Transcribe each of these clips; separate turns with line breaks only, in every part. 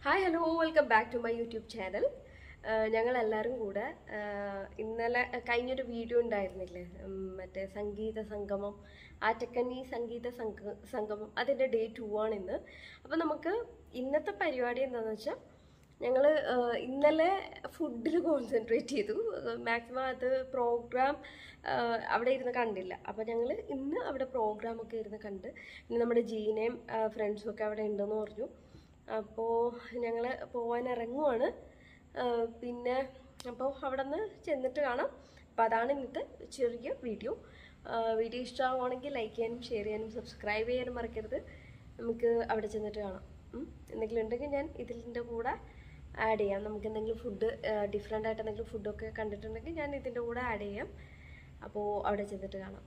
Hi hello welcome back to my YouTube channel ഞങ്ങൾ എല്ലാവരും കൂടെ ആഹ് ഇന്നലെ കഴിഞ്ഞൊരു വീഡിയോ ഉണ്ടായിരുന്നില്ലേ ഉം, മറ്റേ സംഗീത സംഗമം ആറ്റക്കണ്ണി സംഗീത സംഗ സംഗമം അതിൻ്റെ ഡേ ടു ആണ് ഇന്ന് അപ്പം നമുക്ക് ഇന്നത്തെ പരിപാടി എന്താണെന്ന് വെച്ചാൽ ഞങ്ങൾ ഇന്നലെ ഫുഡിൽ കോൺസെൻട്രേറ്റ് ചെയ്തു മാക്സിമം അത് പ്രോഗ്രാം അവിടെ ഇരുന്ന് കണ്ടില്ല അപ്പോൾ ഞങ്ങൾ ഇന്ന് അവിടെ പ്രോഗ്രാം ഒക്കെ ഇരുന്ന് കണ്ട് ഇന്ന് നമ്മുടെ ജീനയും ഫ്രണ്ട്സും ഒക്കെ അവിടെ ഉണ്ടെന്ന് പറഞ്ഞു അപ്പോൾ ഞങ്ങൾ പോവാൻ ഇറങ്ങുവാണ് ആ, പിന്നെ അപ്പോൾ അവിടെ നിന്ന് ചെന്നിട്ട് കാണാം അപ്പോൾ അതാണ് ഇന്നത്തെ ചെറിയ വീഡിയോ വീഡിയോ ഇഷ്ടമാവുകയാണെങ്കിൽ ലൈക്ക് ചെയ്യാനും ഷെയർ ചെയ്യാനും സബ്സ്ക്രൈബ് ചെയ്യാനും മറക്കരുത് നമുക്ക് അവിടെ ചെന്നിട്ട് കാണാം ഉം. എന്തെങ്കിലും ഉണ്ടെങ്കിൽ ഞാൻ ഇതിൻ്റെ കൂടെ ആഡ് ചെയ്യാം നമുക്ക് എന്തെങ്കിലും ഫുഡ് ഡിഫറെൻ്റ് ആയിട്ട് എന്തെങ്കിലും ഫുഡൊക്കെ കണ്ടിട്ടുണ്ടെങ്കിൽ ഞാൻ ഇതിൻ്റെ കൂടെ ആഡ് ചെയ്യാം അപ്പോൾ അവിടെ ചെന്നിട്ട് കാണാം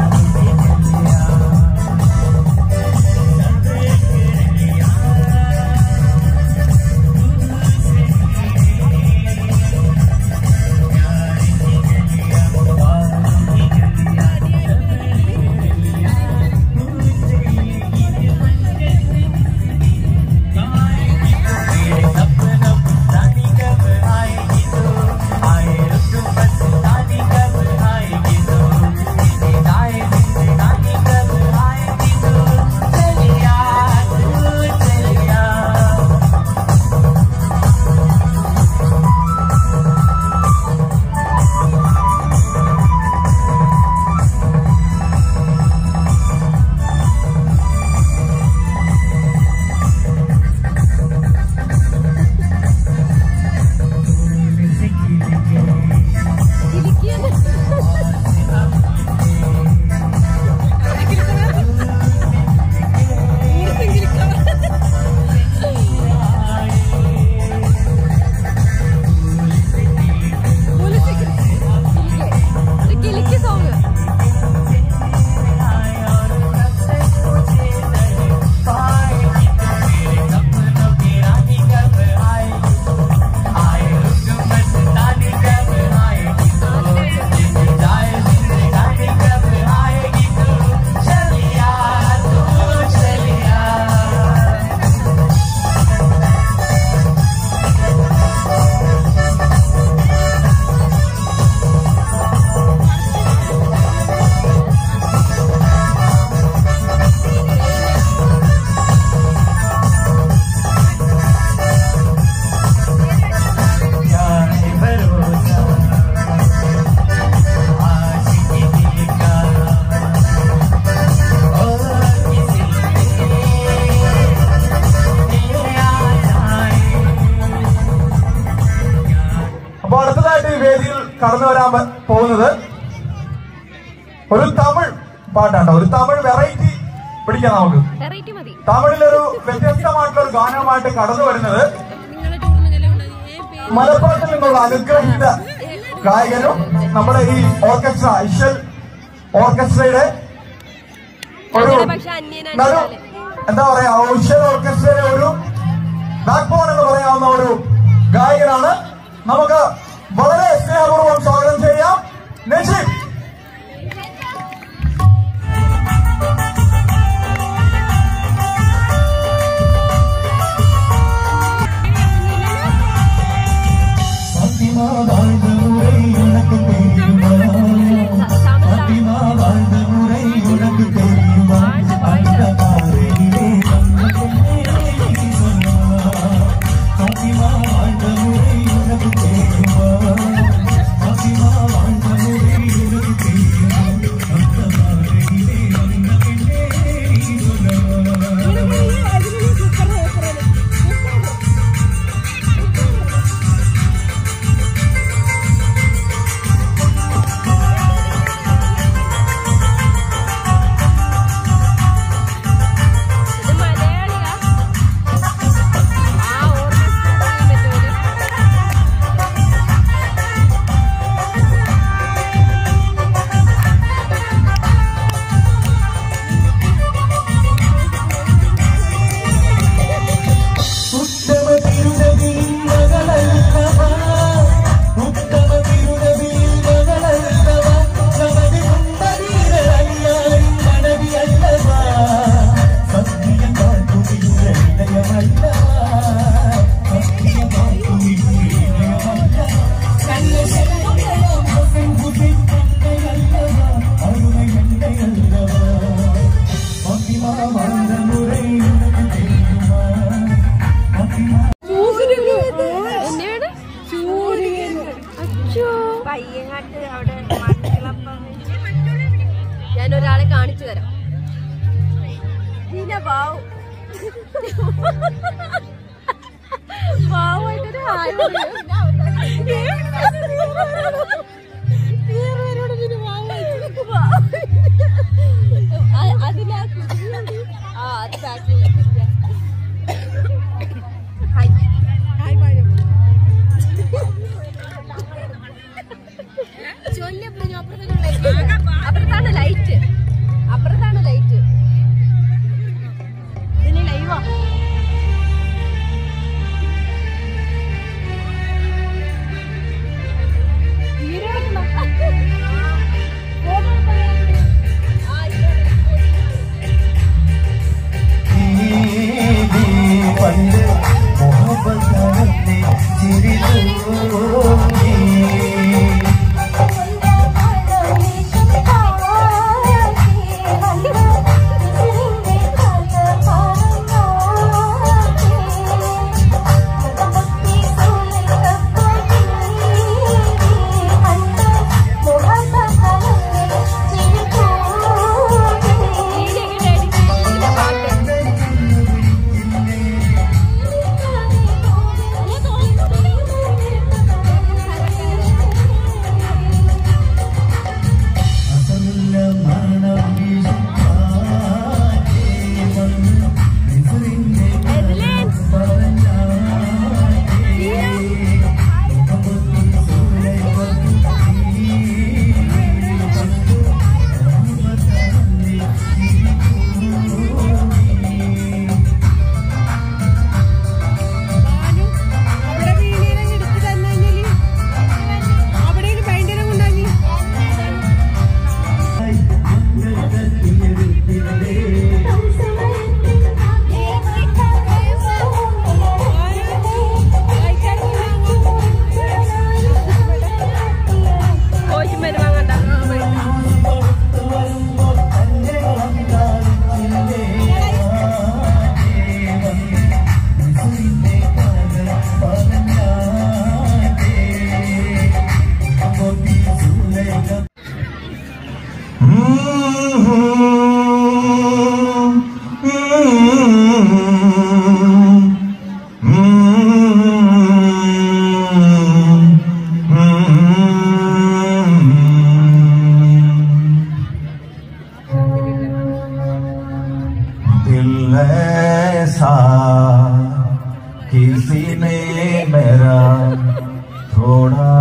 അപ്പൊ അടുത്തതായിട്ട് ഈ വേദിയിൽ കടന്നു വരാൻ പ- പോകുന്നത് ഒരു തമിഴ് പാട്ടാട്ടോ ഒരു തമിഴ് വെറൈറ്റി പിടിക്കാം നമുക്ക്
വെറൈറ്റി മതി
തമിഴിലൊരു വ്യത്യസ്തമായിട്ടുള്ള ഒരു ഗാനവുമായിട്ട് കടന്നു വരുന്നത് മലപ്പുറത്തിൽ നിന്നുള്ള അനുഗ്രഹീത ഗായകനും നമ്മുടെ ഈ ഓർക്കസ്ട്ര ഇഷൽ ഓർക്കസ്ട്രയുടെ ഒരു
പക്ഷെ അന്യനാണ്
നടു എന്താ പറയാ ഇഷൽ ഓർക്കസ്ട്രയുടെ ഒരു ബാക്ക് ബോൺ എന്ന് പറയാവുന്ന ഒരു ഗായകനാണ് നമുക്ക് വളരെ സ്നേഹപൂർവ്വം സ്വാഗതം ചെയ്യാം നജീബ്
பாத்திமா வாழ்ந்த முறை உனக்கு தெரியுமா பாத்திமா வாழ்ந்த முறை உனக்கு தெரியுமா அந்த பாறையிலே வந்த பெண்ணே நீ சொன்னா பாத்திமா வாழ்ந்த முறை உனக்கு தெரியுமா
അപ്പുറത്താണ് ലൈറ്റ് അപ്പുറത്താണ് ലൈറ്റ് ഇതിന് ലൈവാ
പണ്ട് മുഹബത്തെ ചിരി തൂങ്ങി അസമില്ല മരണം വീശും കാറ്റേ വന്ന് നിസറിന്റെ പറഞ്ഞാറ്റേ മുഖമുത്തി സൂര്യ വന്നു
അവിടെ വീണേനെ എടുത്ത് തന്നെ അവിടെ ഭയങ്കര കൊണ്ടാക്കി
കോച്ചും വരുവാങ്ങണ്ട
दिल ऐसा किसी ने मेरा थोड़ा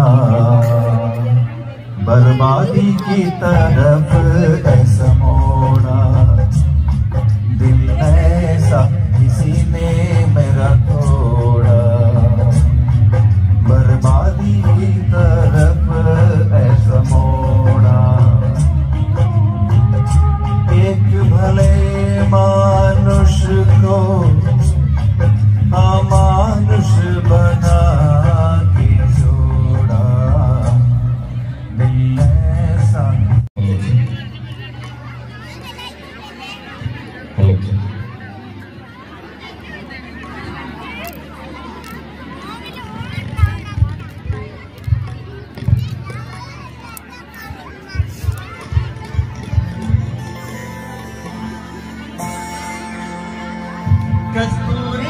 बर्बादी की तरफ ऐसा मोड़ा दिल ऐसा किसी ने मेरा थोड़ा बर्बादी की तरफ ऐसा मोड़ा एक भले मानुष को अमानुष बना के छोड़ा दिल ऐसा कस्तूरी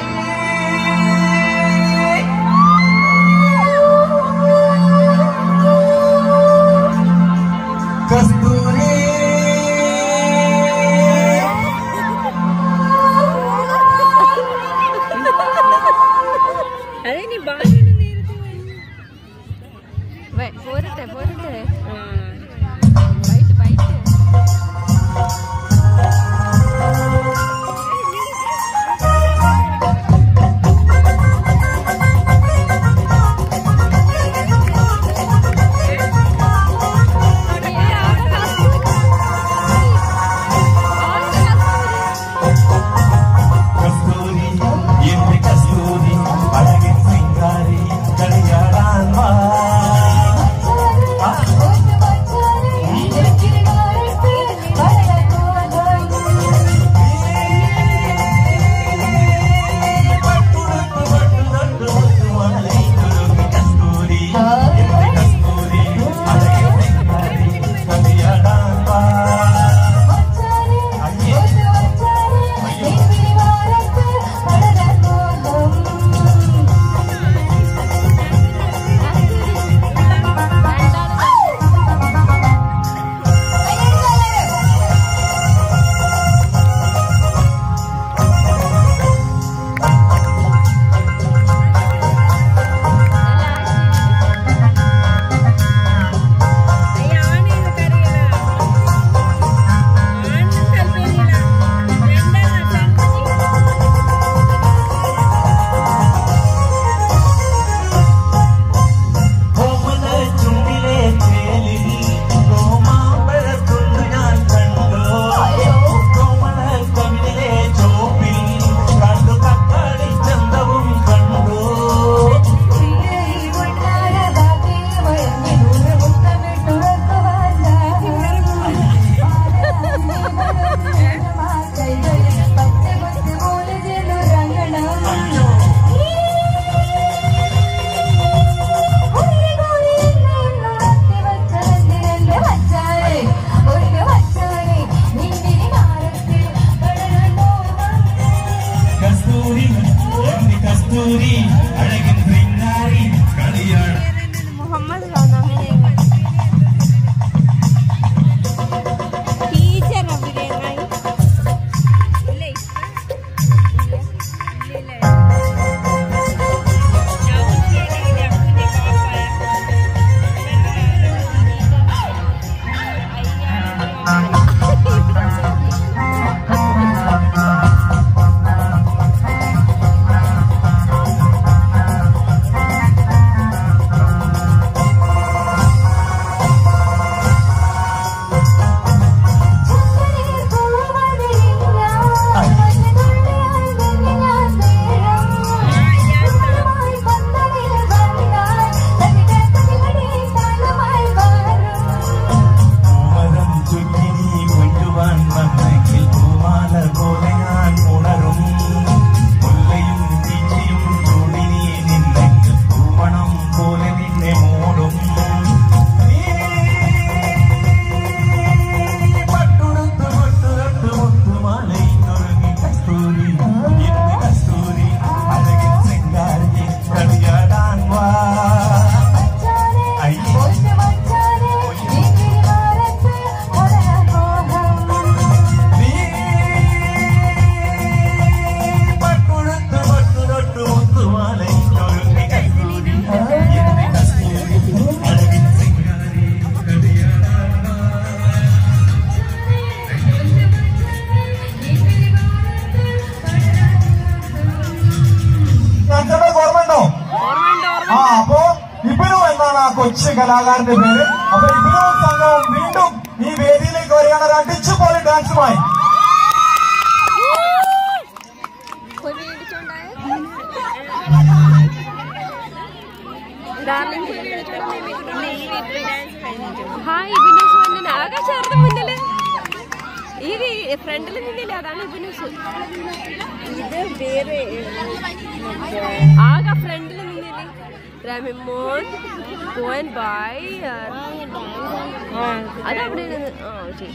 कस्तूरी
അതെ നീ ബാലിന് നേരത്തെ
പോരട്ടെ പോരട്ടെ ബൈറ്റ് ബൈറ്റ്
കസ്തൂരി എന്റെ കസ്തൂരി അഴകിൻ സിംഗാരി അഴകിൻ സിംഗാരി കളിയാട
മുഹമ്മദ് ഖാൻ അങ്ങനെ ടീച്ചർ അഭിനയമായി ഇല്ല ഇല്ല ഇല്ല
പൂമരം ചുറ്റി നീ കൊണ്ടുവാൻ വന്നെങ്കിൽ പൂമാല പോലെ ഞാൻ ഉണരും മുല്ലയും തീച്ചിയും ചൂടി നീ നിന്നെങ്കിൽ പൂമണം പോലെ നിന്നെ മൂടും നീ പട്ടുടുത്ത് പൊട്ടുതൊട്ട് മുത്തുമാലയിന്നൊരുങ്ങി കസ്തൂരി ഇന്ന് കസ്തൂരി അഴകിൻ ശൃംഗാരി കളിയാടാൻ വാ അയ്യോ നീ പട്ടുടുത്ത് പൊട്ടുതൊട്ട് മുത്തുമാലയിന്നൊരുങ്ങി കസ്തൂരി ഇന്ന് കസ്തൂരി അഴകിൻ ശൃംഗാരി കളിയാടാൻ വാ
അച്ഛന്റെ ഓർമ്മയുണ്ടോ ആ അപ്പോ ഇബിനു എന്നാണ് ആ കൊച്ചു കലാകാരന്റെ പേര് അപ്പൊ ഇബിനുവും സംഘവും വീണ്ടും ഈ വേദിയിലേക്ക് വരികയാണ് ഒരു അടിച്ചുപൊളി ഡാൻസുമായി
ഹായ് ഇബിനൂസ് വന്നിന് ആകെ ചേർന്ന് മുന്നില് ഈ ഫ്രണ്ടിൽ നിന്നില്ല അതാണ് ഇബിനൂസ്
ഇത് വേറെ
ആകെ ഫ്രണ്ടിൽ നിന്നില്ലേ രമിമോൻ പോയിൻ ബൈ അതവിടെ ഇരുന്ന് ആ ശരി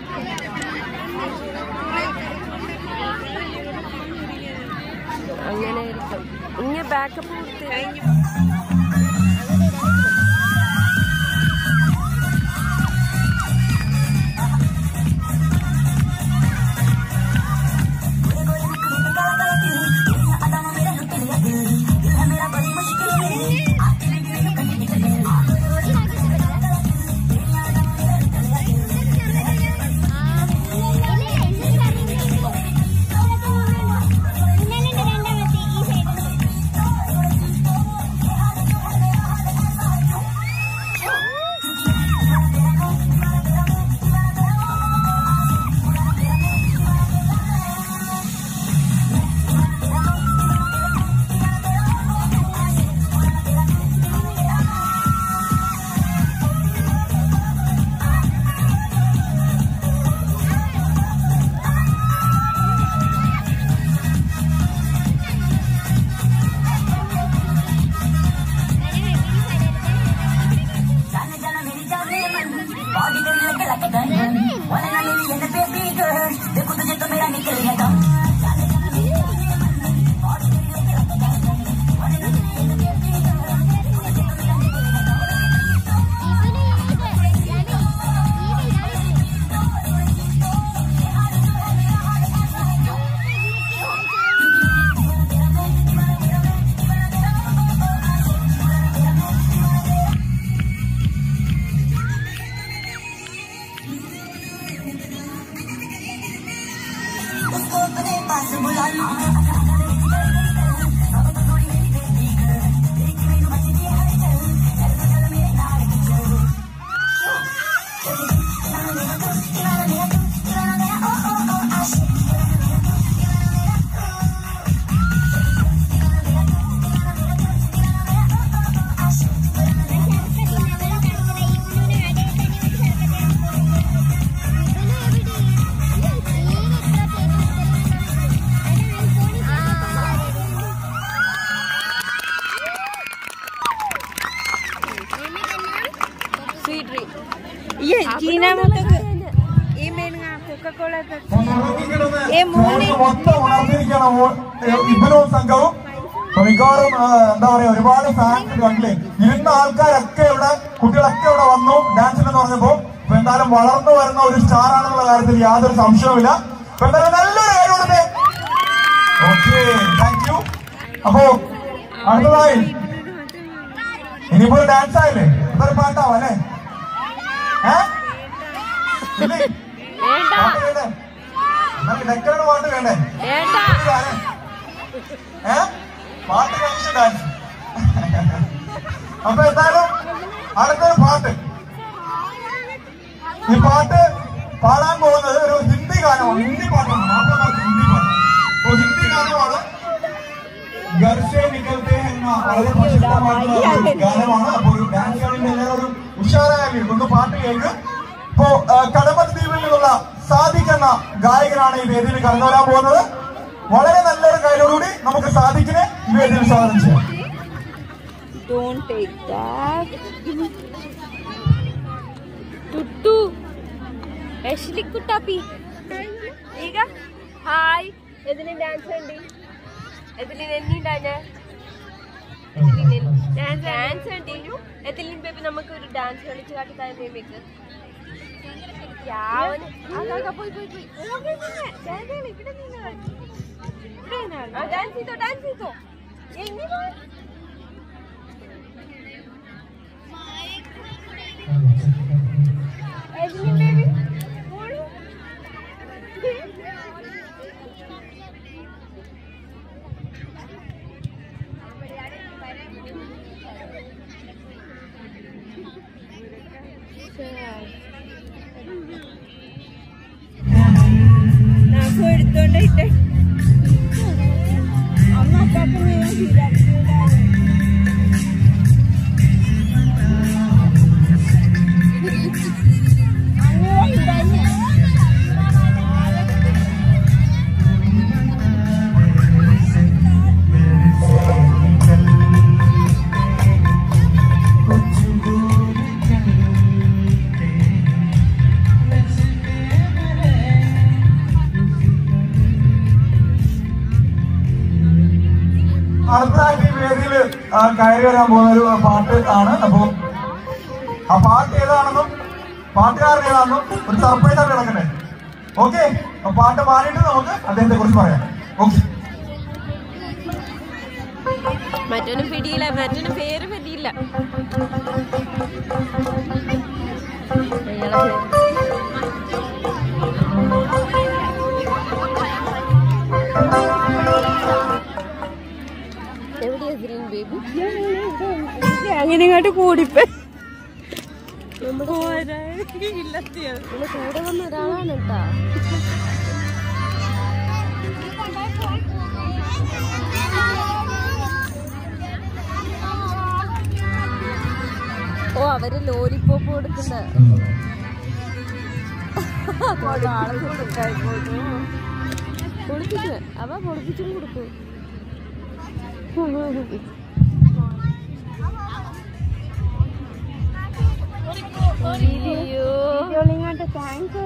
അങ്ങനെ ആയിരിക്കും ഇങ്ങനെ ബാക്കപ്പ് കൊടുത്ത് സ്വീറ്റ് ഡ്രീം
ये जीना मतलब ये मेन कोका कोला का
ഒന്ന് ഉറങ്ങിക്കിടന്ന്
ഏ, മോനെ.
മൊത്തം ഉണർന്നിരിക്കണം ഓ- ഏ, ഇബിനുവും സംഘവും അപ്പൊ മിക്കവാറും ആ, എന്താ പറയാ ഒരുപാട് ഫാൻസ് കണ്ടില്ലേ ഇരുന്ന ആൾക്കാരൊക്കെ ഇവിടെ കുട്ടികളൊക്കെ ഇവിടെ വന്നു ഡാൻസിൽ എന്ന് പറഞ്ഞപ്പോ അപ്പൊ എന്തായാലും വളർന്നു വരുന്ന ഒരു സ്റ്റാർ ആണെന്നുള്ള കാര്യത്തിൽ യാതൊരു സംശയവുമില്ല അപ്പൊ എന്തായാലും നല്ലൊരു കാര്യം കൊടുത്തേ ഓക്കെ താങ്ക് യു അപ്പോ അടുത്തതായി ഇനിയിപ്പോ ഡാൻസ് ആയില്ലേ അതൊരു പാട്ടാവും അല്ലേ ഏ? ഇല്ലേ? പാട്ട് വേണ്ടേ? നമുക്ക് ഡെക്കറേറ്റ് പാട്ട് വേണ്ടേ ഇതാരെ? ഏ? പാട്ട് കഴിഞ്ഞ് ഡാൻസ് അപ്പൊ എന്തായാലും അടുത്തൊരു പാട്ട് ഈ പാട്ട് പാടാൻ പോകുന്നത് ഒരു ഹിന്ദി ഗാനമാണ് ഹിന്ദി പാട്ടാണ് മാത്രമല്ല ഹിന്ദി പാട്ട് ഒരു ഹിന്ദി ഗാനമാണ് ഗർഷെ നികൽത്തെ എന്ന വളരെ പ്രശസ്തമായിട്ടുള്ള ഒരു ഗാനമാണ് അപ്പൊ ഒരു ഡാൻസ് കളിന്റെ എല്ലാവരും ഒരു ഉഷാറായി ഒന്ന് പാട്ട് കേൾക്ക് ഇപ്പോ ആ, കടമത്ത് ദ്വീപിൽ നിന്നുള്ള സാദിഖ് എന്ന ഗായകനാണ് ഈ വേദിയിൽ കടന്നു വരാൻ പോകുന്നത് വളരെ നല്ലൊരു കാര്യത്തോടുകൂടി നമുക്ക് സാദിഖിനെ ഈ വേദിയിൽ സ്വാഗതം ചെയ്യാം
Don't take that. Tuttu. Ashley Kuttapi.
ಈಗ ಹಾಯ್ ಎದಿನ ಡ್ಯಾನ್ಸ್ ಅಂడి ఎదిలిన ఎన్ని డాన్స్ ഡാൻസ് ഉണ്ട് എതിലിൻ ബേബി നമുക്ക് ഒരു ഡാൻസ് കളിച്ച് കാട്ടി തന്നെ മിക്ക് പോയി പോയി പോയി ഡാൻസ് ചെയ്തോ ഡാൻസ് ചെയ്തോ എങ്ങനെ പോയി എതിലിൻ ബേബി മോളു
నాకు എടുത്തോണ്ടിട്ട് അമ്മ അപ്പാക്ക് ഞാൻ ശരിയാക്കിയതാണ്
അടുത്തതായിട്ട് ഈ വേദിയിൽ കയറി വരാൻ പോകുന്ന ഒരു പാട്ട് ആണ് അപ്പൊ ആ പാട്ട് ഏതാണെന്നും പാട്ടുകാരൻ ഏതാണെന്നും ഒരു സർപ്രൈസ് ആയിട്ട് കിടക്കണ്ടേ ഓക്കെ പാട്ട് മാറിയിട്ട് നമുക്ക് അദ്ദേഹത്തെ കുറിച്ച് പറയാം ഓക്കെ
മറ്റൊന്നും പിടിയില്ല മറ്റൊന്നും പേര് പിടിയില്ല എവിടെയാ ഗ്രീൻ ബേബി
അങ്ങനെ ഇങ്ങോട്ട് കൂടിപ്പോ
നമ്മുടെ കൂടെ വന്ന ഒരാളാണ് കേട്ടാ ഓ അവര് ലോലിപ്പോപ്പ് കൊടുക്കുന്ന ആളെ കൊടുക്കായി പൊളിപ്പിച്ചു അവ പൊളിപ്പിച്ചും കൊടുക്കും അയ്യോ
ഇങ്ങോട്ട് താങ്ക്സ്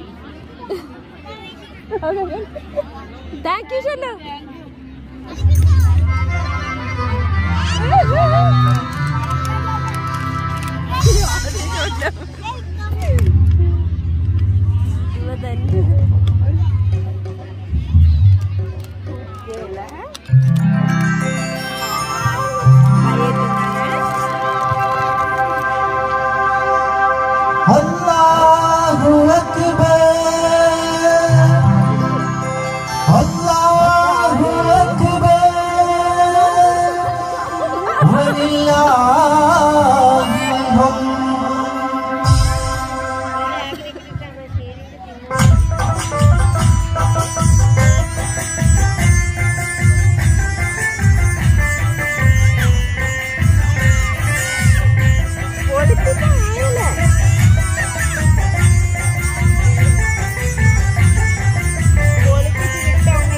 താങ്ക് യു ഷല്ല
അല്ലാഹു അക്ബർ അല്ലാഹു അക്ബർ വലില്ലാഹിൽ ഹംദ്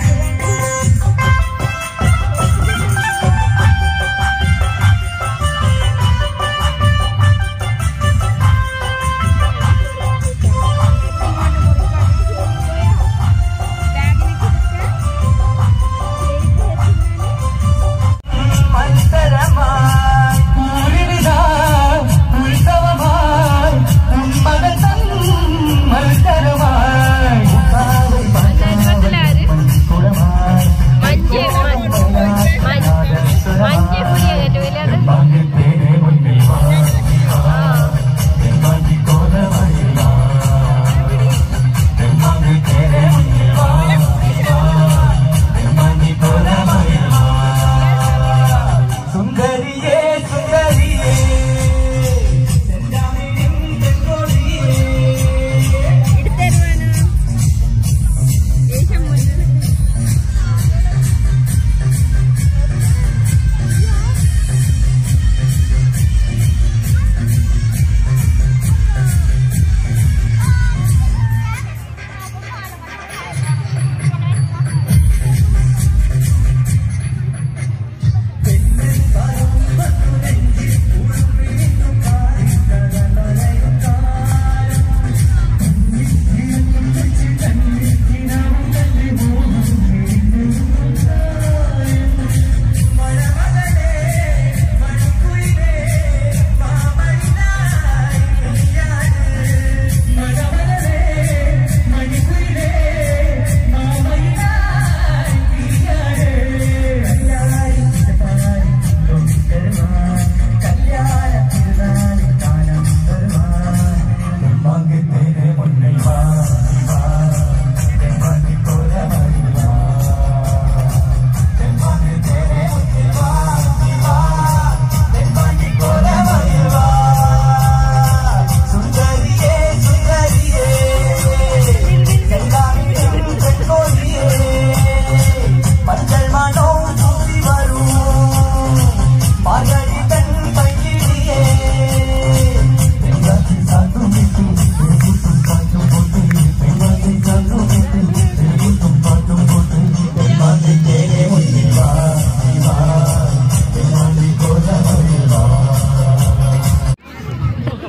Thank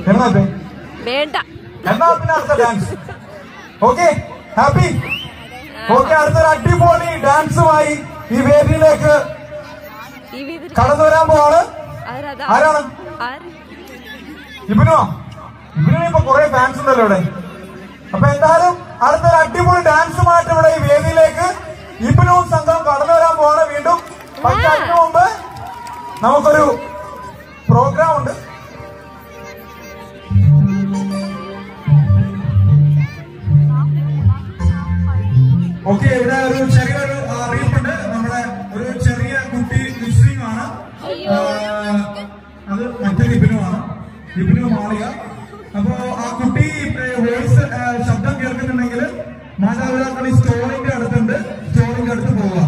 എഴുന്നേറ്റ്
വേണ്ട
എന്നാ പിന്നെ അടുത്ത ഡാൻസ് ഓക്കെ ഹാപ്പി ഓക്കെ അടുത്തൊരു അടിപൊളി ഡാൻസുമായി ഈ വേദിയിലേക്ക്
ഈ വീതിൽ
കടന്നു വരാൻ പോവാണ്
ആരാ
ആരാണ്
ആര്
ഇബിനോ ഇബിനു ഇപ്പൊ കുറെ ഫാൻസ് ഉണ്ടല്ലോ ഇവിടെ അപ്പൊ എന്തായാലും അടുത്തൊരു അടിപൊളി ഡാൻസുമായിട്ട് ഇവിടെ ഈ വേദിയിലേക്ക് ഇബിനും സംഘം കടന്നു വരാൻ പോവാണ് വീണ്ടും പക്ഷെ അതിനു മുമ്പ് നമുക്കൊരു പ്രോഗ്രാം ഉണ്ട് ഓക്കെ ഇവിടെ ഒരു ചെറിയൊരു അറിയിപ്പുണ്ട് നമ്മുടെ ഒരു ചെറിയ കുട്ടി മിസ്സിംഗ് ആണ് ആ, അത് മറ്റൊരു ഇബിനുമാണ് ഇബിനു മാളിക അപ്പോ ആ കുട്ടി വോയിസ് ശബ്ദം കേൾക്കുന്നുണ്ടെങ്കിൽ മാതാപിതാക്കൾ ഈ സ്റ്റോറിന്റെ അടുത്തുണ്ട് സ്റ്റോറിന്റെ അടുത്ത് പോവുക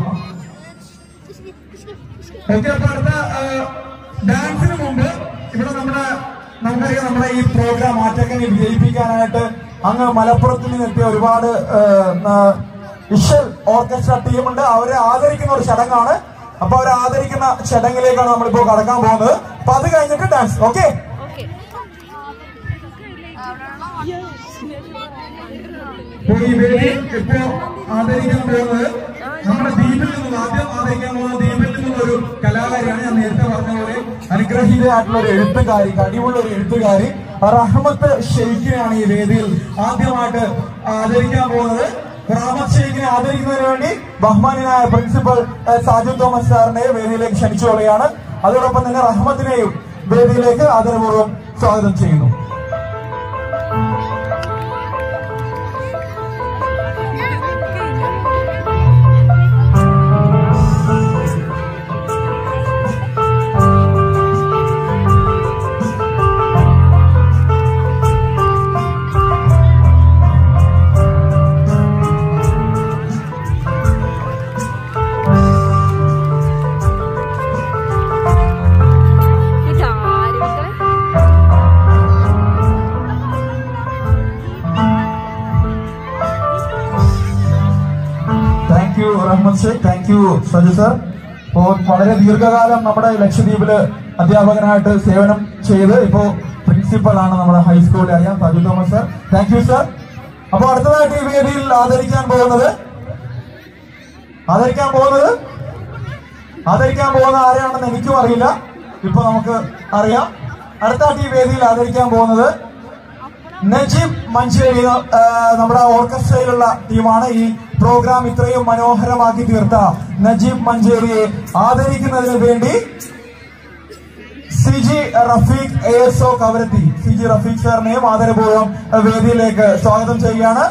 ഓക്കെ അപ്പൊ അടുത്ത ഡാൻസിന് മുമ്പ് ഇവിടെ നമ്മുടെ നമുക്കറിയാം നമ്മുടെ ഈ പ്രോഗ്രാം മാറ്റക്കനെ വിജയിപ്പിക്കാനായിട്ട് അങ്ങ് മലപ്പുറത്ത് നിന്ന് എത്തിയ ഒരുപാട് ആ, ആ, ഇഷൽ ഓർക്കസ്ട്ര ടീമുണ്ട് അവരെ ആദരിക്കുന്ന ഒരു ചടങ്ങാണ് അപ്പൊ അവരെ ആദരിക്കുന്ന ചടങ്ങിലേക്കാണ് നമ്മളിപ്പോ കടക്കാൻ പോകുന്നത് അപ്പൊ അത് കഴിഞ്ഞിട്ട് ഡാൻസ് ഓക്കെ
ഓക്കെ
ഇപ്പൊ ഈ വേദി ഇപ്പോ ആദരിക്കാൻ പോകുന്നത് നമ്മുടെ ദ്വീപിൽ നിന്നും ആദ്യം ആദരിക്കാൻ പോകുന്ന ദ്വീപിൽ നിന്നുള്ള ഒരു കലാകാരിയാണ് ഞാൻ നേരത്തെ പറഞ്ഞ പോലെ അനുഗ്രഹീതയായിട്ടുള്ള ഒരു എഴുത്തുകാരി കഴിവുള്ള ഒരു എഴുത്തുകാരി റഹ്മത്ത് ഷെയ്ഖിനെയാണ് ഈ വേദിയിൽ ആദ്യമായിട്ട് ആദരിക്കാൻ പോകുന്നത് റഹ്മത്ത് ഷെയ്ഖിനെ ആദരിക്കുന്നതിന് വേണ്ടി ബഹ്മാനായ പ്രിൻസിപ്പൽ ഏഹ്, സാജു തോമസ് സാറിനെ വേദിയിലേക്ക് ക്ഷണിച്ചു കൊള്ളുകയാണ് അതോടൊപ്പം തന്നെ റഹ്മത്തിനെയും വേദിയിലേക്ക് ആദരപൂർവ്വം സ്വാഗതം ചെയ്യുന്നു
ഇതാരും
thank you Rahmath Sheikh thank you Saju sir ഇപ്പോ വളരെ ദീർഘകാലം നമ്മുടെ ലക്ഷദ്വീപില് അധ്യാപകനായിട്ട് സേവനം ചെയ്ത് ഇപ്പോ പ്രിൻസിപ്പൽ ആണ് നമ്മുടെ ഹൈസ്കൂളിലായ Saju Thomas sir thank you sir അപ്പൊ അടുത്തതായിട്ട് ഈ വേദിയിൽ ആദരിക്കാൻ പോകുന്നത് ആദരിക്കാൻ പോകുന്നത് ആദരിക്കാൻ പോകുന്ന ആരെയാണെന്ന് എനിക്കും അറിയില്ല ഇപ്പൊ നമുക്ക് അറിയാം അടുത്തായിട്ട് ഈ വേദിയിൽ ആദരിക്കാൻ പോകുന്നത് നജീബ് മഞ്ചേരി ആ, നമ്മുടെ ഓർക്കസ്ട്രയിലുള്ള ടീമാണ് ഈ പ്രോഗ്രാം ഇത്രയും മനോഹരമാക്കി തീർത്ത നജീബ് മഞ്ചേരിയെ ആദരിക്കുന്നതിന് വേണ്ടി C G Rafeeq A S O Kavaratti C G Rafeeq സാറിനെയും ആദരപൂർവ്വം വേദിയിലേക്ക് സ്വാഗതം ചെയ്യുകയാണ്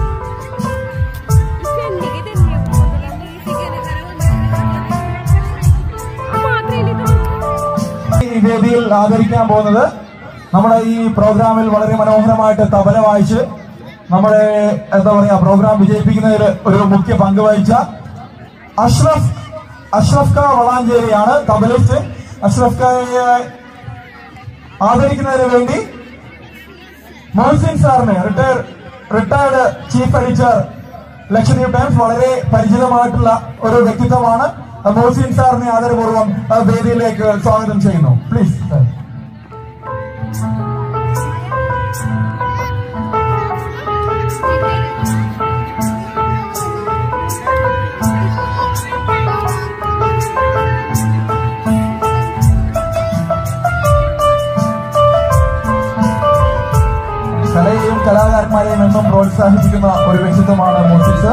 ഈ വേദിയിൽ ആദരിക്കാൻ പോകുന്നത് നമ്മുടെ ഈ പ്രോഗ്രാമിൽ വളരെ മനോഹരമായിട്ട് തബല വായിച്ച് നമ്മുടെ എന്താ പറയാ പ്രോഗ്രാം വിജയിപ്പിക്കുന്നതിൽ ഒരു മുഖ്യ പങ്ക് വഹിച്ച അഷ്റഫ് അഷ്റഫ് ഖാ വളാഞ്ചേരിയാണ് തബലിസ്റ്റ് അഷ്റഫ് ഖായെ ആദരിക്കുന്നതിന് വേണ്ടി മോഹസിൻ സാറിനെ retire retired chief editor Lakshadweep Times വളരെ പരിചിതമായിട്ടുള്ള ഒരു വ്യക്തിത്വമാണ് മോഹസിൻ സാറിനെ ആദരപൂർവ്വം ആ, വേദിയിലേക്ക് സ്വാഗതം ചെയ്യുന്നു പ്ലീസ് സാർ കലയെയും കലാകാരന്മാരെയും എന്നും പ്രോത്സാഹിപ്പിക്കുന്ന ഒരു വ്യക്തിത്വമാണ് മോഹസിൻ സാർ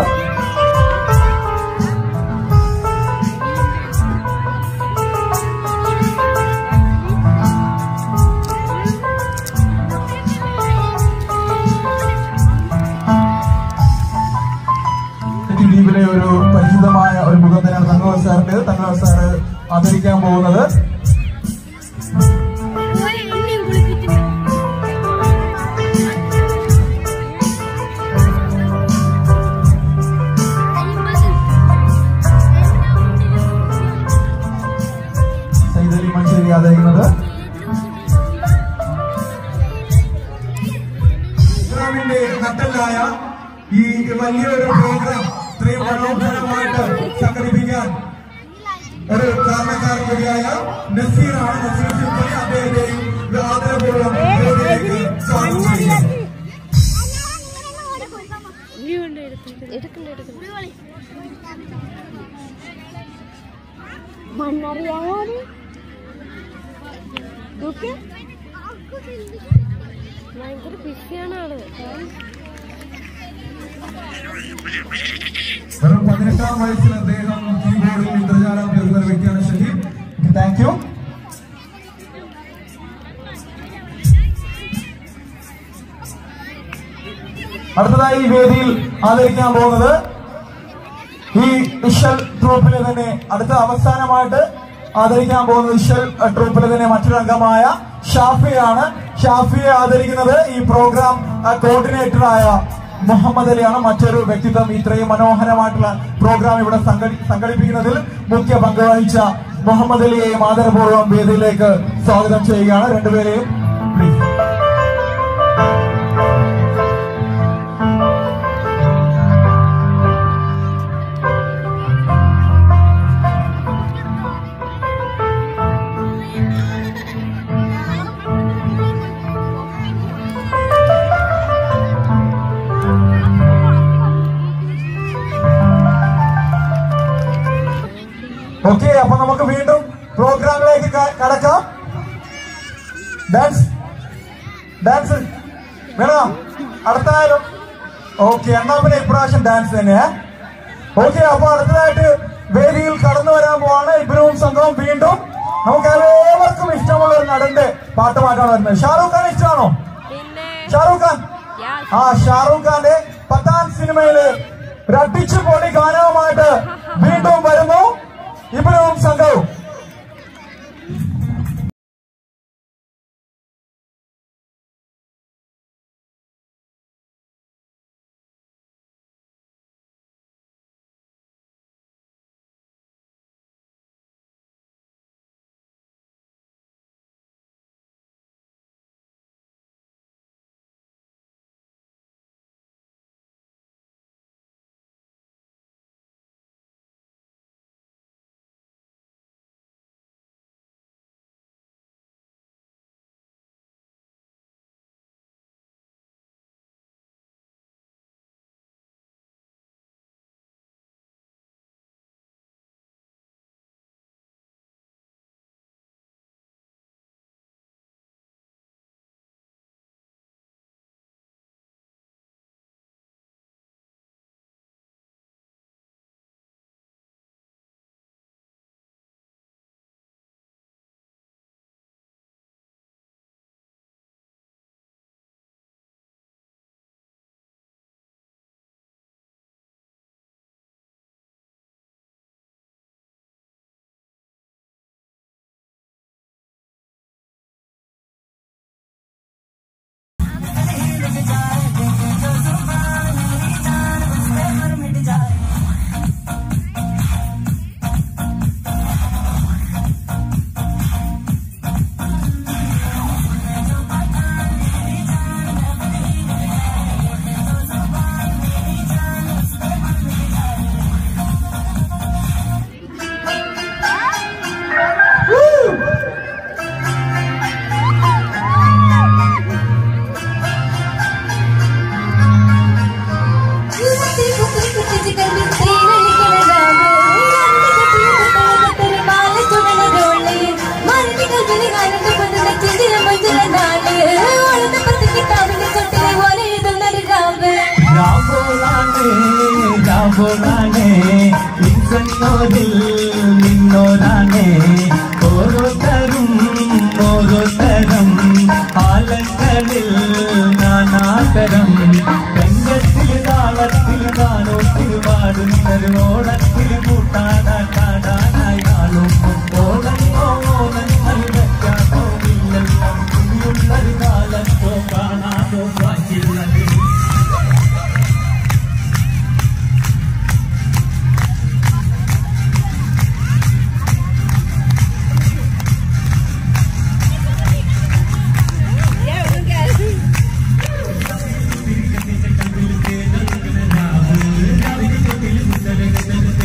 ദ്വീപിലെ ഒരു പരിചിതമായ ഒരു മുഖം തന്നെയാണ് തങ്കവ സാറിന്റെ തങ്കവ സാറ് ആദരിക്കാൻ പോകുന്നത് സൈതലി മഞ്ചേരി ആദരിക്കുന്നത് ഇസ്ലാമിന്റെ നട്ടലായ ഈ വലിയൊരു പ്രോഗ്രാം ഇത്രയും മനോഹരമായിട്ട് സംഘടിപ്പിക്കാൻ ഒരു കാരണക്കാരൻ കൂടിയായ നസീറാണ് നസീർ സിപ്പലി അദ്ദേഹത്തെയും ആദരപൂർവ്വം വേദിയിലേക്ക്
എടുക്കണ്ട എടുക്കണ്ട
മണ്ണറിയാതെ നോക്ക്
ഭയങ്കര ബിസിയാണ് ആള്
വെറും പതിനെട്ടാം വയസ്സിൽ അദ്ദേഹം കീബോർഡിൽ ഇന്ദ്രജാലം തീർന്ന ഒരു വ്യക്തിയാണ് ഷഹീദ് താങ്ക് യു അടുത്തതായി ഈ വേദിയിൽ ആദരിക്കാൻ പോകുന്നത് ഈ ഇഷൽ ട്രൂപ്പിലെ തന്നെ അടുത്ത അവസാനമായിട്ട് ആദരിക്കാൻ പോകുന്നത് ഇഷൽ ട്രൂപ്പിലെ തന്നെ മറ്റൊരു അംഗമായ ഷാഫിയാണ് ഷാഫിയെ ആദരിക്കുന്നത് ഈ പ്രോഗ്രാം കോർഡിനേറ്ററായ മുഹമ്മദ് അലിയാണ് മറ്റൊരു വ്യക്തിത്വം ഇത്രയും മനോഹരമായിട്ടുള്ള പ്രോഗ്രാം ഇവിടെ സംഘടി- സംഘടിപ്പിക്കുന്നതിൽ മുഖ്യ പങ്ക് വഹിച്ച മുഹമ്മദ് അലിയെയും ആദരപൂർവ്വം വേദിയിലേക്ക് സ്വാഗതം ചെയ്യുകയാണ് രണ്ടുപേരെയും പ്ലീസ് ഓക്കെ അപ്പൊ നമുക്ക് വീണ്ടും പ്രോഗ്രാമിലേക്ക് ക- കടക്കാം ഡാൻസ് ഡാൻസ് വേണം അടുത്തായാലും ഓക്കെ എന്നാ പിന്നെ ഇപ്രാവശ്യം ഡാൻസ് തന്നെയാ ഓക്കെ അപ്പൊ അടുത്തതായിട്ട് വേദിയിൽ കടന്നു വരാൻ പോവാണ് ഇബ്രൂം സംഘവും വീണ്ടും നമുക്ക് എല്ലാവർക്കും ഇഷ്ടമുള്ള ഒരു നടന്റെ പാട്ട് മാറ്റാണ് വരുന്നത് ഷാറൂഖ് ഖാൻ ഇഷ്ടമാണോ
പിന്നെ
ഷാറൂഖ് ഖാൻ ആ ഷാറൂഖ് ഖാന്റെ പത്താൻ സിനിമയില് ഒരു അടിച്ചു പൊളി ഗാനവുമായിട്ട് വീണ്ടും വരുന്നു ഇബ്രൂം സംഘവും
രാബോളാനേ രാബോളാനേ നിന്നോരിൽ നിന്നോരാനേ ഓരോരുത്തരും ഓരോരുത്തരം ആലങ്ങളിൽ നാനാതരം രംഗത്തിൽ താളത്തിൽ ഗാനോത്തിൽ പാടുന്നൊരു ഓണത്തിൽ കൂട്ടാനാടാനായി ആളും ഓണോ ഓണങ്ങൾ വെക്കാതോ ഇല്ലെല്ലാം ഇനിയുള്ളൊരു കാലത്തോ കാണാതോ ബാക്കിയുള്ളത്
Yeah, we got it.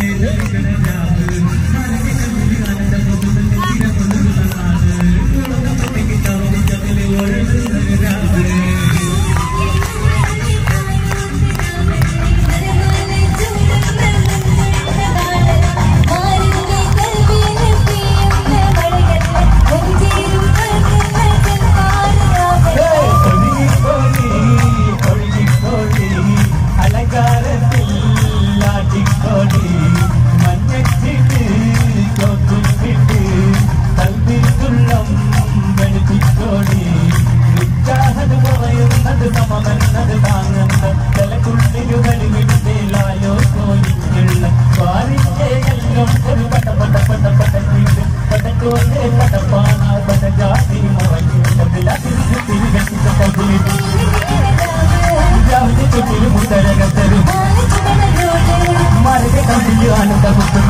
പാണാപട ജാതി മറഞ്ഞു കണ്ടില്ല തിരിച്ചു തിരികെട്ടിച്ച പകുതി ജാതി ചുറ്റിലും മുത്തരകത്തരും മരക കമ്പിൽ ആനന്ദ മുത്തുക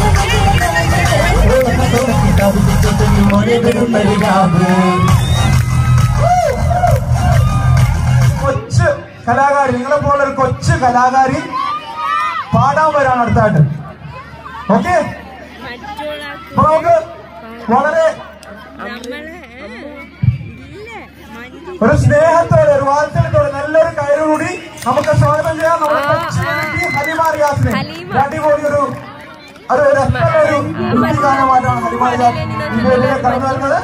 കൊച്ചു കലാകാരി നിങ്ങളെ പോലെ ഒരു കൊച്ചു കലാകാരി പാടാൻ വരാണ് അടുത്തായിട്ട് ഓക്കെ അപ്പൊ നമുക്ക് വളരെ
നമ്മളെ ഇല്ല മഞ്ജു
ഒരു സ്നേഹത്തോടെ ഒരു വാത്സല്യത്തോടെ നല്ലൊരു കയറുകൂടി നമുക്ക് സ്വാഗതം ചെയ്യാം നമ്മുടെ കൊച്ചു കുട്ടി ഹലിമ റിയാസിനെ
ഹലീമ.
അടിപൊളി ഒരു ഒരു രസമുള്ള ഒരു കുട്ടി ഗാനമായിട്ടാണ് ഹലിമ റിയാസ് ഈ വേദിയിലേക്ക് കടന്നു വരുന്നത്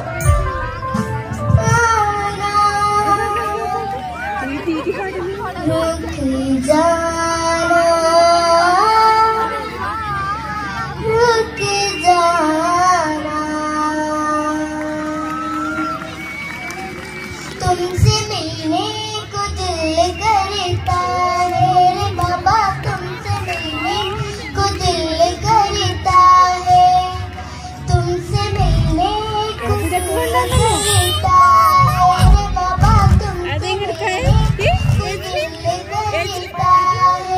रुक जाना रुक जाना तुमसे मिलने को दिल करता है बाबा तुमसे मिलने को दिल करता है तुमसे मिलने को दिल करता है बाबा तुमसे
അതെങ്ങോട്ട്
मिलने को दिल करता है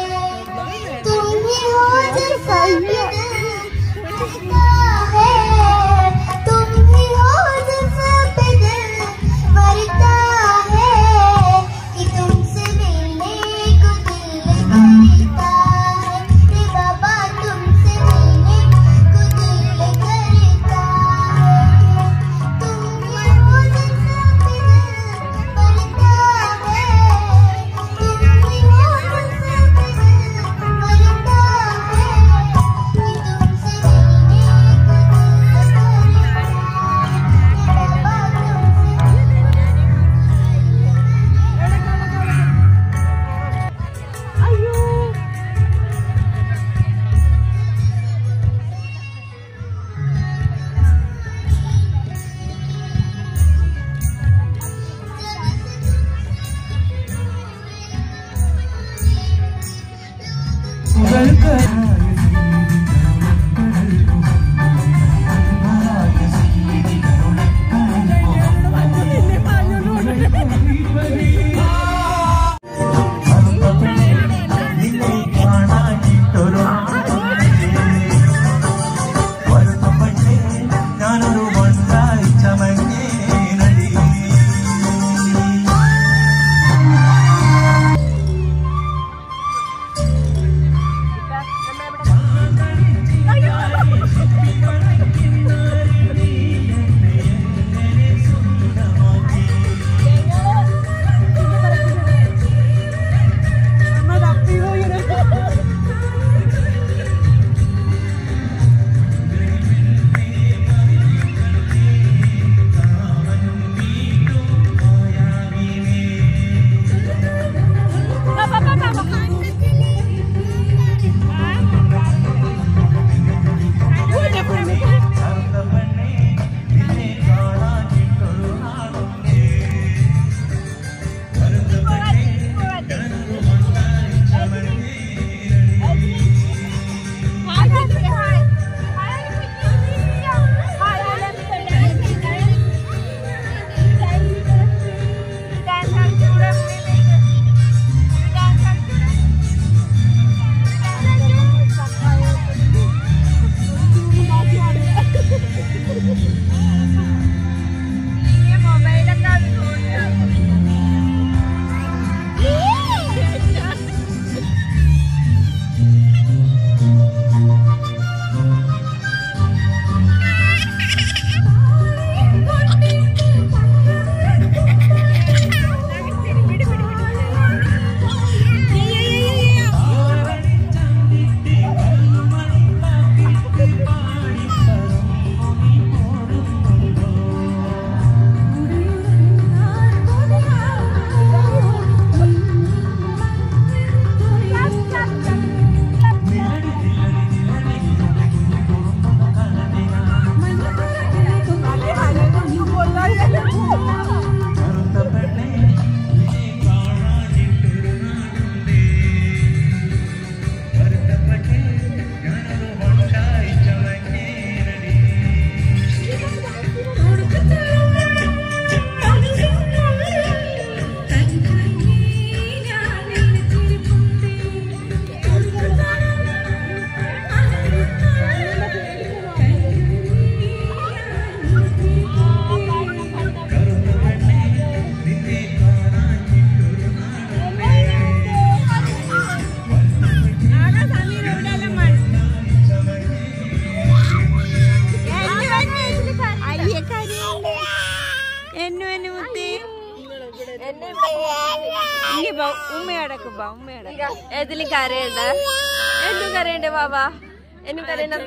എന്നെ ഇവിടെ
ഇനി വാ, ഉമ്മയടക്ക് വാ ഉമ്മയടക്ക്
ഏതിലും കരയണ്ട എന്നും കരയണ്ടേ ബാബാ എന്നും കരയണ്ട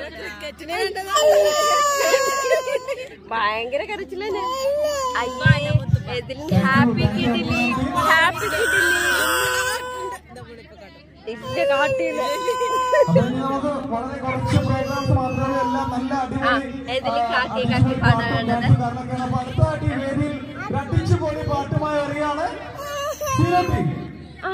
ഭയങ്കര കരച്ചില്ലേ അയ്യേ ഏതിലും ഹാപ്പി കിട്ടില്ലേ ഹാപ്പി കിട്ടില്ലേ ഇല്ല കാട്ടിയില്ല
അപ്പൊ ഇനി നമുക്ക് വളരെ കുറച്ച് പ്രോഗ്രാംസ് മാത്രമേ എല്ലാം നല്ല
ആ,
അടിപൊളി
ഏതിലും കാക്കി കാക്കി പാടാനുള്ളത്
കാരണമൊക്കെയാണ് അപ്പൊ അടുത്ത അടി വേദിയിൽ രട്ടിച്ചു പൊളി പാട്ടുമായി വരികയാണ് സീനത്തി
ആ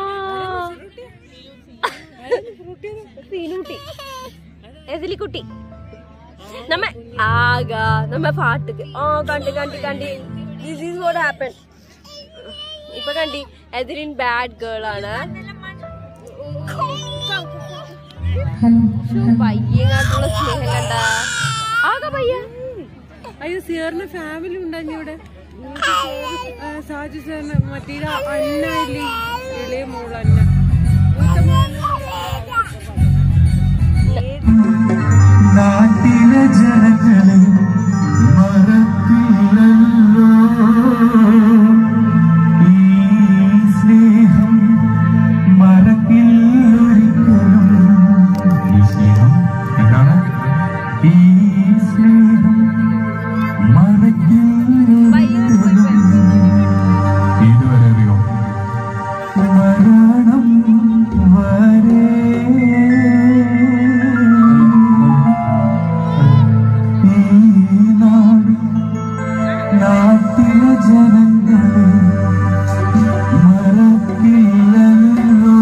സീനൂട്ടി എതിലിക്കുട്ടി നമ്മ ആക നമ്മ പാട്ടുക്ക് ആ കണ്ടി കണ്ടി കണ്ടി ദിസ് ഈസ് വാട്ട് ഹാപ്പൻ ഇപ്പൊ കണ്ടി എതിരിൻ ബാഡ് ഗേൾ ആണ് ശ്ശോ, പയ്യങ്ങാട്ടുള്ള സ്നേഹം കണ്ട ആക പയ്യ
അയ്യോ സിയറിന് ഫാമിലി ഉണ്ടാഞ്ഞ ഇവിടെ ആ, സാജു സാറിന് മറ്റേ അന്ന ഇല്ലേ ഇളയ മോൾ അന്ന മൂത്ത
നാട്ടിലെ ജനങ്ങളെ മറക്കില്ലല്ലോ ഈ സ്നേഹം മറക്കില്ലൊരിക്കലും ഈ സ്നേഹം എന്താണ് ഈ സ്നേഹം മറക്കില്ലൊരിക്കലും ഇതുവരെ അറിയോ മരണം വരെ ഈ നാട് നാട്ടിലെ ജനങ്ങളെ മറക്കില്ലല്ലോ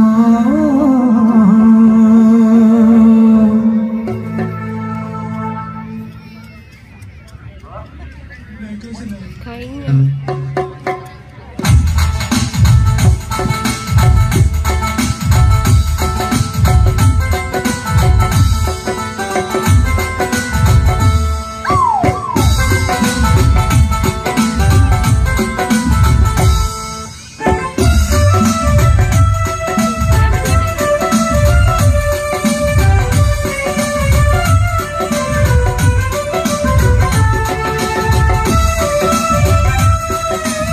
കഴിഞ്ഞു
ും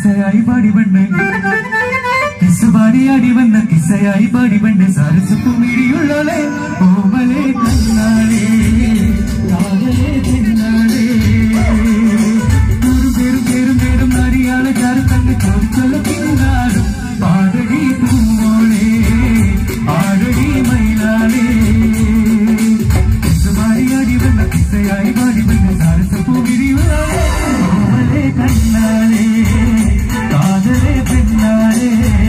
കിസ്സയായി പാടി പെണ്ണ് കിസ് പാടിയാടി വന്ന കിസ്സയായി പാടി പെണ്ണ് സരസപ്പുമിഴിയുള്ളോളെ ഓമലെ കണ്ണാളേ കാതലേ പെണ്ണാളേ ഒരു പേരും പേരും പേരും അറിയാളെ ചാരത്തങ്ങ് ചോദിച്ചൊല്ല പിന്നാടും പാടടി പൂമോളെ ആടടി മയിലാളേ കിസ്സുമാരിയാടി വന്ന കിസ്സയായി പാടി വന്ന സരസപ്പുമിഴിയുള്ളോളെ ഓമലെ കണ്ണാളേ കാതലേ പെണ്ണാളേ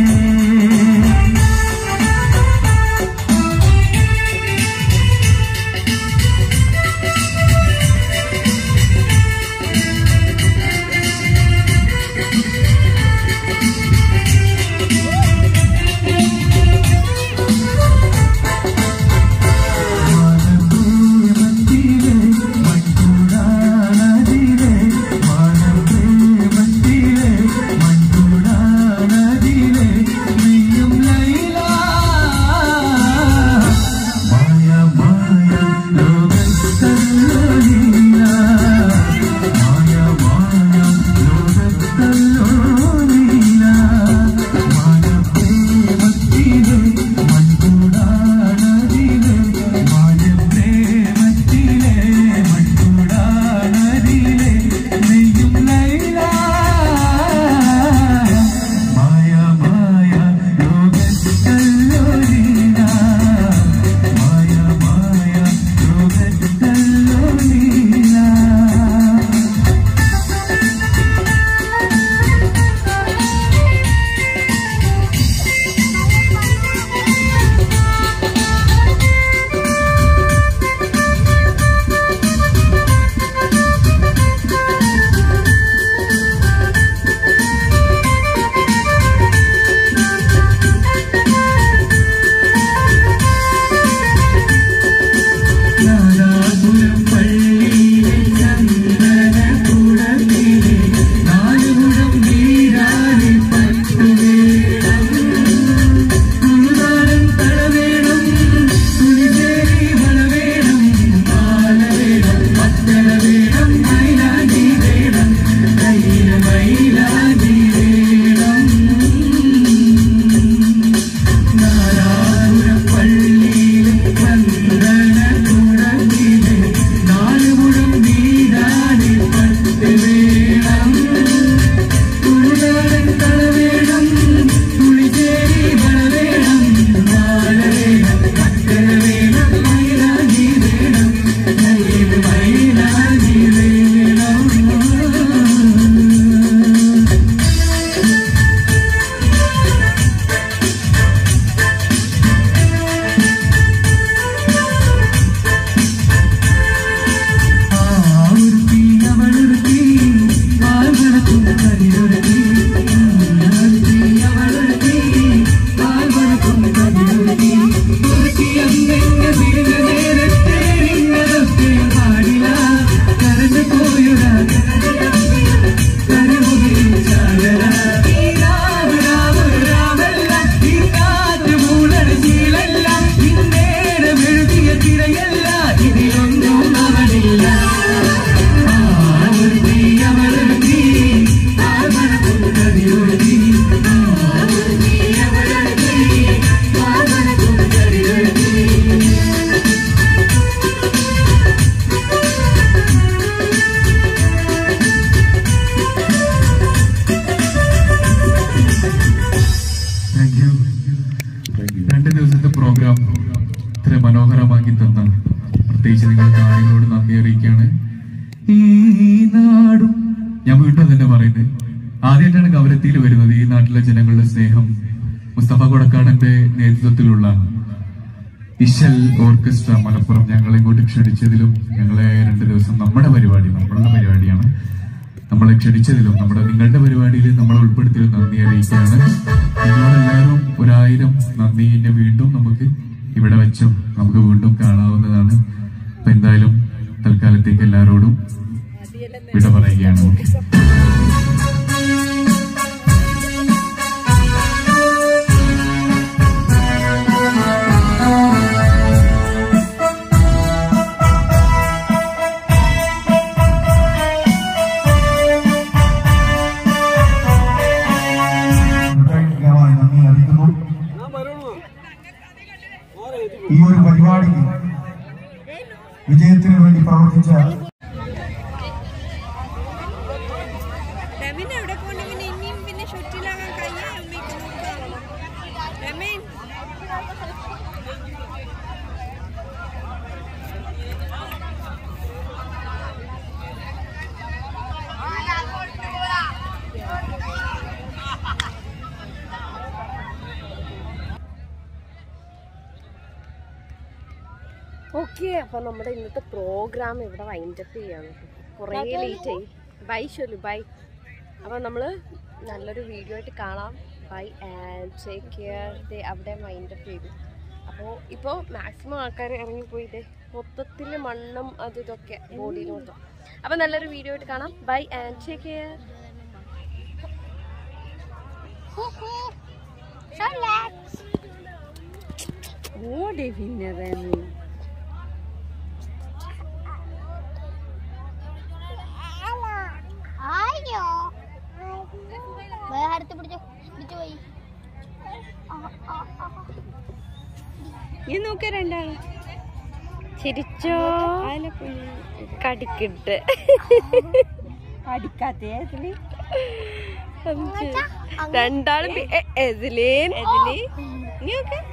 താങ്ക് യു രണ്ട് ദിവസത്തെ പ്രോഗ്രാം ഇത്ര മനോഹരമാക്കി തന്ന പ്രത്യേകിച്ച് നിങ്ങൾ കാര്യങ്ങളോട് നന്ദി അറിയിക്കുകയാണ് ഈ നാടും ഞാൻ വീണ്ടും തന്നെ പറയുന്നത് ആദ്യമായിട്ടാണ് കവരത്തിയിൽ വരുന്നത് ഈ നാട്ടിലെ ജനങ്ങളുടെ സ്നേഹം മുസ്തഫ കൊടക്കാടന്റെ നേതൃത്വത്തിലുള്ള ഇശൽ ഓർക്കസ്ട്ര മലപ്പുറം ഞങ്ങളെ ഇങ്ങോട്ട് ക്ഷണിച്ചതിലും ഞങ്ങളെ രണ്ട് ദിവസം നമ്മുടെ പരിപാടി നമ്മളുടെ പരിപാടിയാണ് നമ്മളെ ക്ഷണിച്ചതിലും നമ്മുടെ നിങ്ങളുടെ പരിപാടിയിൽ നമ്മളെ ഉൾപ്പെടുത്തിയതിലും നന്ദി അറിയിക്കുകയാണ് നിങ്ങളോടെല്ലാവരും ഒരായിരം നന്ദി ഇനി വീണ്ടും നമുക്ക് ഇവിടെ വെച്ചും നമുക്ക് വീണ്ടും കാണാവുന്നതാണ് അപ്പൊ എന്തായാലും തൽക്കാലത്തേക്ക് എല്ലാവരോടും വിട പറയുകയാണ് ഓക്കെ
ും
പ്രതീക്ഷയാണ്
രമീൻ എവിടെ പോകണ്ട പിന്നെ ഇനിയും പിന്നെ ഷുറ്റിലാകാൻ കഴിയാ അമ്മയ്ക്ക് നോക്കാം രമീൻ
ഓക്കെ അപ്പൊ നമ്മുടെ ഇന്നത്തെ പ്രോഗ്രാം ഇവിടെ വൈൻഡപ്പ് ചെയ്യാണ് കുറേ ലേറ്റ് ആയി ബൈ ഷൊല്ലു ബൈ അപ്പൊ നമ്മള് നല്ലൊരു വീഡിയോ ആയിട്ട് കാണാം ബൈ ആൻഡ് ടേക്ക് കെയർ ദേ അവിടെ വൈൻഡപ്പ് ചെയ്തു അപ്പോൾ ഇപ്പോൾ മാക്സിമം ആൾക്കാർ ഇറങ്ങിപ്പോയി ദേ മൊത്തത്തിൽ മണ്ണും അത് ഇതൊക്കെ ബോഡിയിൽ മൊത്തം അപ്പോൾ നല്ലൊരു വീഡിയോ ആയിട്ട് കാണാം ബൈ ആൻഡ് ടേക്ക് കെയർ
ഓടി പിന്നെ രമീൻ
അയ്യോ വേറെ അടുത്ത് പിടിച്ചോ പിടിച്ചു പോയി
നീ നോക്കിയ രണ്ടാളും
ചിരിച്ചോ കടിക്കിട്ട്
അടിക്കാത്തേ ഇതില്
രണ്ടാളും പി- എ- എതിലേൻ
ഇതില് നീ നോക്ക്